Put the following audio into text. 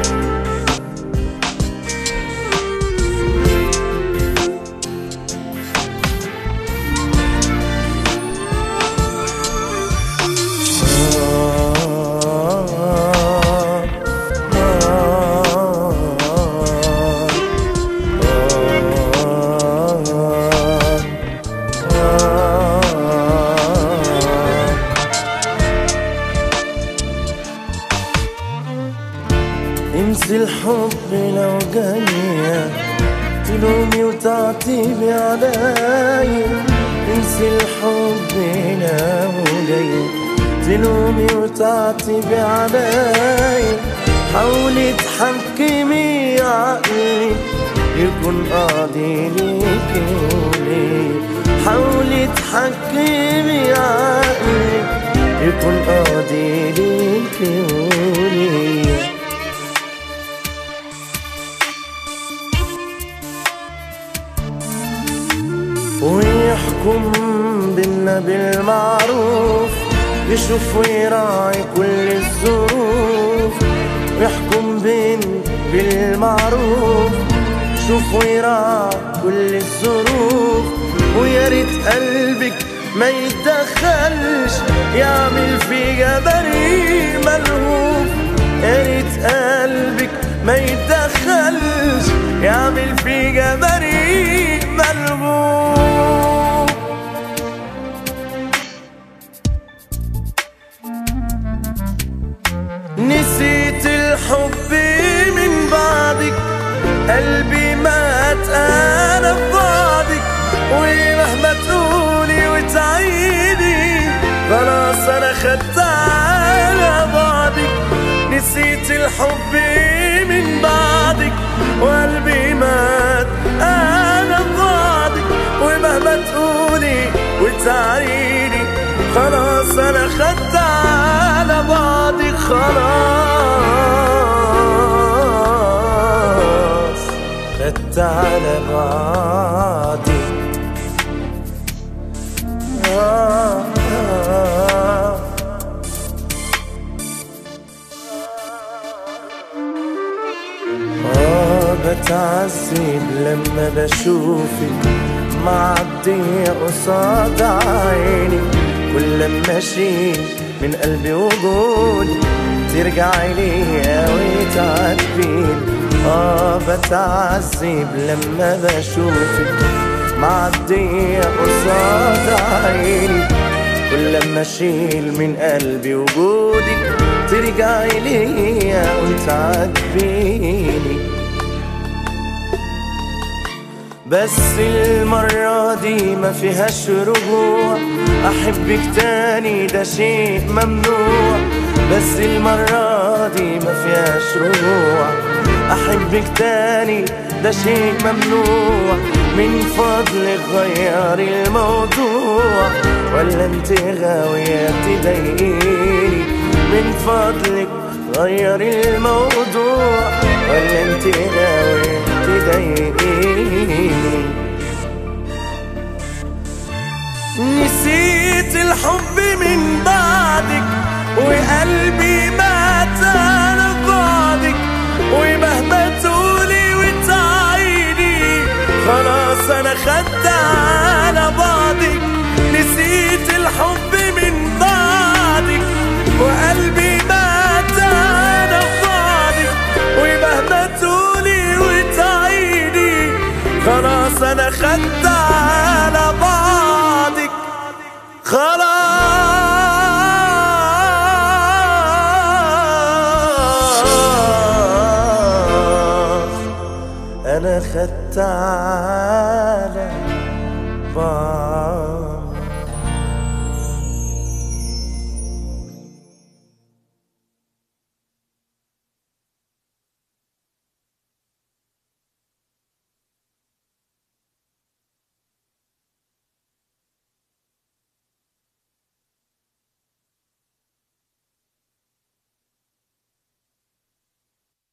انسي الحب لو جاية تلومي وتعتبي عليا انسي الحب لو جاية تلومي وتعتبي عليا حاولي تحكمي عقلي يكون قاضي ليكي وليه حاولي تحكمي عقلي يكون قاضي ليكي وليه ويحكم بينا بالمعروف يشوف ويراعي كل الظروف ويحكم بين بالمعروف شوف ويراعي كل الظروف ويا ريت قلبك ما يتدخلش يعمل فيها بريء ملهوف يا ريت قلبك ما يتدخلش يعمل فيها بريء ملهوف نسيت الحب من بعدك قلبي مات انا في بعدك ومهما تقولي وتعيدي خلاص انا خدت على بعدك نسيت الحب من بعدك وقلبي مات انا في بعدك ومهما تقولي وتعيدي خلاص انا خدت على بعضك خلاص خدت على بعضك آه آه آه بتعذب لما بشوفك معدي قصاد عيني كل لما اشيل من قلبي وجودي ترجعي ليا وتعاتبيني اه بتعذب لما بشوفك معدي قصاد عيني كل لما اشيل من قلبي وجودك ترجعي ليا وتعاتبيني بس المرة دي ما فيهاش رجوع أحبك تاني ده شيء ممنوع بس المرة دي ما فيهاش رجوع أحبك تاني ده شيء ممنوع من فضلك غيري الموضوع ولا انت غاوية تضايقيني من فضلك غيري الموضوع ولا انت غاوية تضايقيني نسيت الحب من بعدك وقلبي مات على بعدك ومهما تقولي وتعيدي خلاص انا خدت على بعضك نسيت الحب من بعدك وقلبي مات على بعضك ومهما تقولي وتعيدي خلاص انا خدت على بعضك خلاص انا خدت على بعض